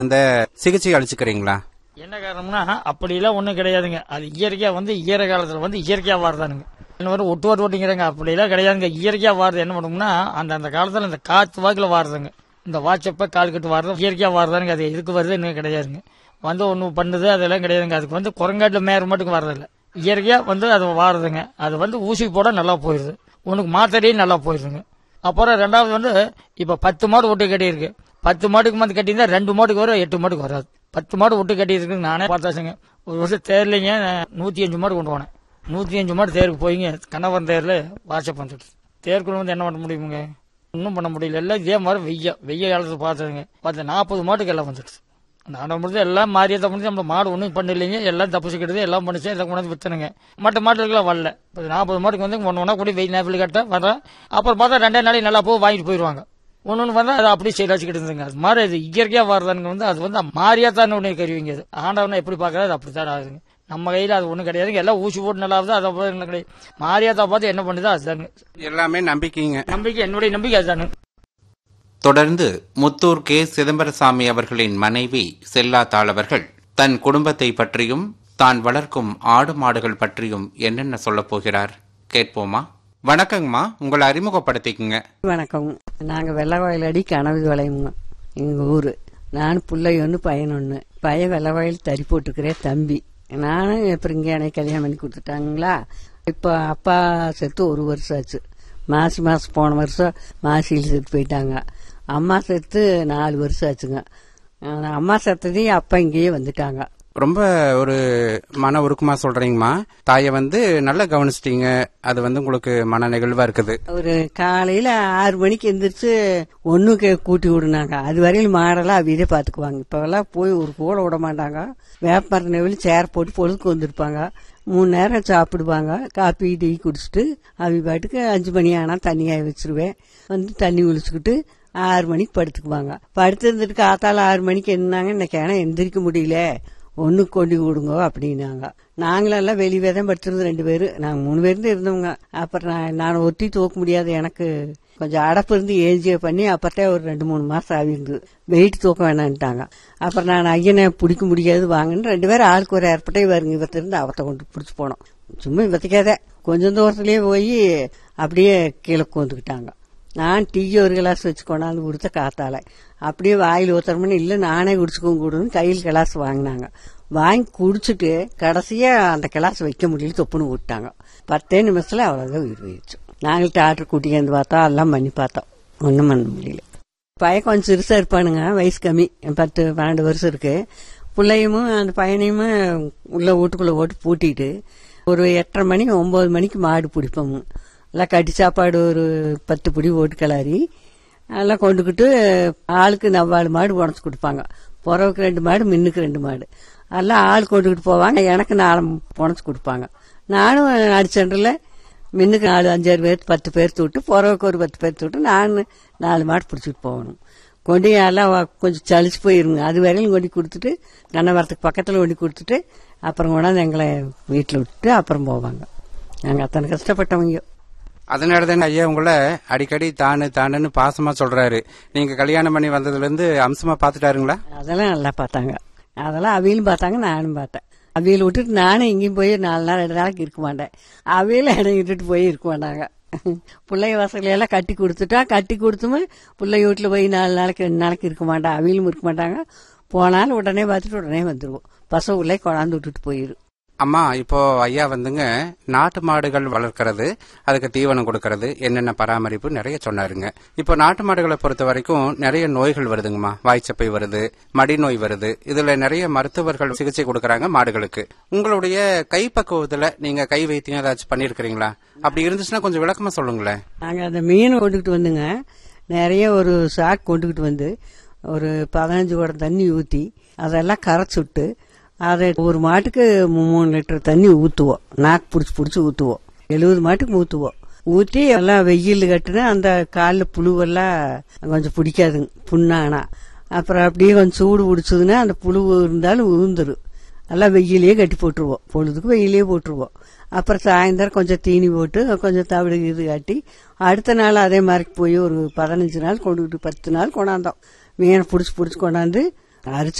அந்த சிகிச்சை அளிச்சுக்கிறீங்களா என்ன காரணம்னா அப்படிலாம் ஒன்றும் கிடையாதுங்க அது இயற்கையா வந்து ஈர காலத்துல வந்து இயற்கையா வாடுதானுங்க என்ன வரும் ஒட்டு ஒட்டு ஒட்டிங்கிறாங்க அப்படிலாம் கிடையாதுங்க இயற்கையா வாடுறது என்ன பண்ணும்னா அந்த அந்த காலத்துல இந்த காத்து வாக்குல வாடுறதுங்க இந்த வாட்சப்ப கால் கட்டு வாடுறது இயற்கையா வாடுதானுங்க அது எதுக்கு வருது இன்னும் கிடையாதுங்க வந்து ஒன்று பண்ணுது அதெல்லாம் கிடையாதுங்க அதுக்கு வந்து குரங்காட்டில் மேற மட்டும் வர்றதில்ல இயற்கையா வந்து அது வாடுதுங்க அது வந்து ஊசி போட நல்லா போயிடுது உனக்கு மாத்திரையும் நல்லா போயிடுதுங்க அப்புறம் ரெண்டாவது வந்து இப்ப பத்து மாடு ஒட்டு கட்டி இருக்கு பத்து மாட்டுக்கு வந்து கட்டியிருந்தா ரெண்டு மாட்டுக்கு வரும் எட்டு மாட்டுக்கு வராது பத்து மாடு ஒட்டு கட்டி இருக்கு நானே பார்த்தாச்சுங்க ஒரு வருஷம் தேர்லிங்க நூத்தி அஞ்சு மாடு கொண்டு போனேன் நூத்தி அஞ்சு மாடு தேருக்கு போயிங்க கணவன் தேர்ல வாட்ஸ்அப் வந்துட்டு தேர்க்குள்ள வந்து என்ன பண்ண முடியுமுங்க ஒன்றும் பண்ண முடியல எல்லாம் இதே மாதிரி வெய்ய வெய்ய காலத்துல பார்த்ததுங்க பார்த்து நாற்பது மாட்டுக்கு எல்லாம் வந்துடுச்சு நான் முடிஞ்சு எல்லாம் மாறியதை முடிஞ்சு நம்ம மாடு ஒன்றும் பண்ணலைங்க எல்லாம் தப்பிச்சுக்கிட்டது எல்லாம் பண்ணிச்சு எல்லாம் கொண்டாந்து வித்துனுங்க மற்ற மாட்டுக்கெல்லாம் வரல இப்போ நாற்பது மாட்டுக்கு வந்து ஒன்று ஒன்றா கூடி வெயில் நேரத்தில் கட்ட வரேன் அப்புறம் பார்த்தா ரெண்டே நாளைக்கு நல்லா போய் வாங்கிட்டு போயிடுவாங்க ஒன்று ஒன்று வந்தால் அதை அப்படியே செயலாச்சிக்கிட்டு இருந்துங்க அது மாதிரி அது இயற்கையாக வர்றதுங்க வந்து அது வந்து மாறியா தான் ஒன்று கருவிங்க அது ஆண்டவனை எப்படி பார்க்கறது அது அப்படி தான் ஆகுதுங்க நம்ம கையில் அது ஒன்றும் கிடையாதுங்க எல்லாம் ஊசி போட்டு நல்லா ஆகுது அதை பார்த்து என்ன கிடையாது மாரியாத்தா பார்த்து என்ன பண்ணுதோ அதுதாங்க எல்லாமே நம்பிக்கைங்க நம்பிக்கை என்னுடைய நம்பிக்கை அதுதானு தொடர்ந்து முத்தூர் கே சிதம்பரசாமி அவர்களின் மனைவி செல்லாத்தாள் அவர்கள் தன் குடும்பத்தை பற்றியும் தான் வளர்க்கும் ஆடு மாடுகள் பற்றியும் என்னென்ன சொல்லப் போகிறார் கேட்போமா வணக்கங்கம்மா உங்களை அறிமுகப்படுத்திக்குங்க வணக்கம் நாங்கள் வெள்ளவாயில் அடி கனவு வளையமுங்க எங்கள் ஊர் நான் பிள்ளை ஒன்று பையன் ஒன்று பையன் வெள்ளவாயில் தறி போட்டுக்கிறேன் தம்பி நானும் அப்புறம் இங்கே எனக்கு கல்யாணம் பண்ணி கொடுத்துட்டாங்களா இப்போ அப்பா செத்து ஒரு வருஷம் ஆச்சு மாசி மாதம் போன வருஷம் மாசியில் செத்து போயிட்டாங்க அம்மா செத்து நாலு வருஷம் ஆச்சுங்க ஆனா, அம்மா செத்ததையும் அப்பா இங்கேயே வந்துட்டாங்க ரொம்ப ஒரு மன உருக்கமா சொல்றீங்கம்மா தாயை வந்து நல்லா கவனிச்சிட்டீங்க அது வந்து உங்களுக்கு மன நெகிழ்வா இருக்குது ஒரு காலையில ஆறு மணிக்கு எந்திரிச்சு ஒண்ணுக்கு கூட்டி விடுனாங்க அது வரையிலும் மாடெல்லாம் அவிதே பாத்துக்குவாங்க இப்பெல்லாம் போய் ஒரு கூட விட மாட்டாங்க வேப்பமர நெவில் சேர் போட்டு பொழுதுக்கு வந்திருப்பாங்க மூணு நேரம் சாப்பிடுவாங்க காப்பி டீ குடிச்சிட்டு அவி பாட்டுக்கு அஞ்சு மணி ஆனா தண்ணி ஆய வச்சிருவேன் வந்து தண்ணி குளிச்சுக்கிட்டு ஆறு மணிக்கு படுத்துக்குவாங்க படுத்து இருந்துட்டு காத்தால ஆறு மணிக்கு என்னாங்க இன்னைக்கு ஏன்னா எந்திரிக்க முடியல ஒண்ணு கொண்டு விடுங்க அப்படின்னாங்க நாங்களெல்லாம் வெளியே தான் படுத்திருந்தோம் ரெண்டு பேரும் நாங்க மூணு பேரும் தான் இருந்தவங்க அப்புறம் நான் நான் ஒத்தி தூக்க முடியாது எனக்கு கொஞ்சம் அடப்பு இருந்து ஏஜியை பண்ணி அப்பத்தான் ஒரு ரெண்டு மூணு மாசம் ஆகிருந்தது வெயிட் தூக்க வேணான்ட்டாங்க அப்புறம் நான் ஐயனை பிடிக்க முடியாது வாங்கன்னு ரெண்டு பேரும் ஆளுக்கு ஒரு ஏற்பட்டே வருங்க இவத்திலிருந்து அவத்தை கொண்டு பிடிச்சி போனோம் சும்மா இவத்துக்கேதே கொஞ்சம் தூரத்துலயே போய் அப்படியே கீழே கோந்துக்கிட்டாங்க நான் டீ ஒரு கிளாஸ் வச்சு கொண்டாந்து கொடுத்த காத்தால அப்படியே வாயில் ஊத்துறோம்னு இல்லை நானே குடிச்சுக்கோங்க கொடுன்னு கையில் கிளாஸ் வாங்கினாங்க வாங்கி குடிச்சிட்டு கடைசியா அந்த கிளாஸ் வைக்க முடியல தொப்புன்னு விட்டாங்க பத்தே நிமிஷத்துல அவ்வளவுதான் உயிர் போயிடுச்சு நாங்கள் டாக்டர் கூட்டியாந்து பார்த்தோம் எல்லாம் பண்ணி பார்த்தோம் ஒன்றும் பண்ண முடியல பையன் கொஞ்சம் சிறுசா இருப்பானுங்க வயசு கம்மி பத்து பன்னெண்டு வருஷம் இருக்கு பிள்ளையும் அந்த பையனையும் உள்ள வீட்டுக்குள்ள போட்டு பூட்டிட்டு ஒரு எட்டரை மணி ஒன்பது மணிக்கு மாடு பிடிப்போம் எல்லாம் கட்டி சாப்பாடு ஒரு பத்து பிடி ஓட்டு கிளறி எல்லாம் கொண்டுக்கிட்டு ஆளுக்கு நவ்வாறு மாடு உடச்சு கொடுப்பாங்க புறவுக்கு ரெண்டு மாடு மின்னுக்கு ரெண்டு மாடு எல்லாம் ஆள் கொண்டுக்கிட்டு போவாங்க எனக்கு நாலு உடச்சு கொடுப்பாங்க நானும் அடிச்சண்டில் மின்னுக்கு நாலு அஞ்சாறு பேர் பத்து பேர் விட்டு புறவுக்கு ஒரு பத்து பேர் விட்டு நான் நாலு மாடு பிடிச்சிட்டு போகணும் கொண்டு எல்லாம் வ- கொஞ்சம் சளிச்சு போயிருங்க அது வரையிலும் கொண்டு கொடுத்துட்டு கண்ணவரத்துக்கு பக்கத்தில் கொண்டு கொடுத்துட்டு அப்புறம் கொண்டாந்து எங்களை வீட்டில் விட்டுட்டு அப்புறம் போவாங்க நாங்கள் அத்தனை கஷ்டப்பட்டவங்க அதனால தானே ஐயா உங்களை அடிக்கடி தானு தானுன்னு பாசமா சொல்றாரு நீங்க கல்யாணம் பண்ணி வந்ததுல இருந்து அம்சமா பாத்துட்டாருங்களா அதெல்லாம் நல்லா பார்த்தாங்க அதெல்லாம் அவியலும் பார்த்தாங்க நானும் பார்த்தேன் அவியல் விட்டுட்டு நானும் எங்கேயும் போய் நாலு நாள் ரெண்டு நாளைக்கு இருக்க மாட்டேன் அவியலும் இடம் விட்டுட்டு போய் இருக்க மாட்டாங்க பிள்ளை வசதியெல்லாம் கட்டி கொடுத்துட்டா கட்டி கொடுத்துமே பிள்ளை வீட்டில் போய் நாலு நாளைக்கு ரெண்டு நாளைக்கு இருக்க மாட்டேன் அவியலும் இருக்க மாட்டாங்க போனாலும் உடனே பார்த்துட்டு உடனே வந்துடுவோம் பசங்க உள்ளே கொண்டாந்து விட்டுட்டு போயிரு அம்மா இப்போ ஐயா வந்துங்க நாட்டு மாடுகள் வளர்க்கறது அதுக்கு தீவனம் கொடுக்கறது என்னென்ன பராமரிப்பு நிறைய சொன்னாருங்க இப்போ நாட்டு மாடுகளை பொறுத்த வரைக்கும் நிறைய நோய்கள் வருதுங்கம்மா வாய்ச்சப்பை வருது மடி நோய் வருது இதுல நிறைய மருத்துவர்கள் சிகிச்சை கொடுக்கறாங்க மாடுகளுக்கு உங்களுடைய கைப்பக்குவத்துல நீங்க கை வைத்தியம் ஏதாச்சும் பண்ணிருக்கிறீங்களா அப்படி இருந்துச்சுன்னா கொஞ்சம் விளக்கமா சொல்லுங்களேன் நாங்கள் அந்த மீனை கொண்டுக்கிட்டு வந்துங்க நிறைய ஒரு சாக் கொண்டுக்கிட்டு வந்து ஒரு பதினஞ்சு குடம் தண்ணி ஊற்றி அதெல்லாம் கரைச்சி விட்டு அதை ஒரு மாட்டுக்கு மூ- மூணு லிட்டர் தண்ணி ஊற்றுவோம் நாக்கு பிடிச்சி பிடிச்சி ஊற்றுவோம் எழுபது மாட்டுக்கு ஊற்றுவோம் ஊற்றி எல்லாம் வெயில் கட்டுனா அந்த காலில் புழுவெல்லாம் கொஞ்சம் பிடிக்காதுங்க புண்ணானா அப்புறம் அப்படியே கொஞ்சம் சூடு பிடிச்சதுன்னா அந்த புழு இருந்தாலும் உழுந்துரும் எல்லாம் வெயிலே கட்டி போட்டுருவோம் பொழுதுக்கு வெயிலே போட்டுருவோம் அப்புறம் சாயந்தரம் கொஞ்சம் தீனி போட்டு கொஞ்சம் தவிடு இது காட்டி அடுத்த நாள் அதே மாதிரி போய் ஒரு பதினஞ்சு நாள் கொண்டுக்கிட்டு பத்து நாள் கொண்டாந்தோம் மீனை பிடிச்சி பிடிச்சி கொண்டாந்து அரிச்சு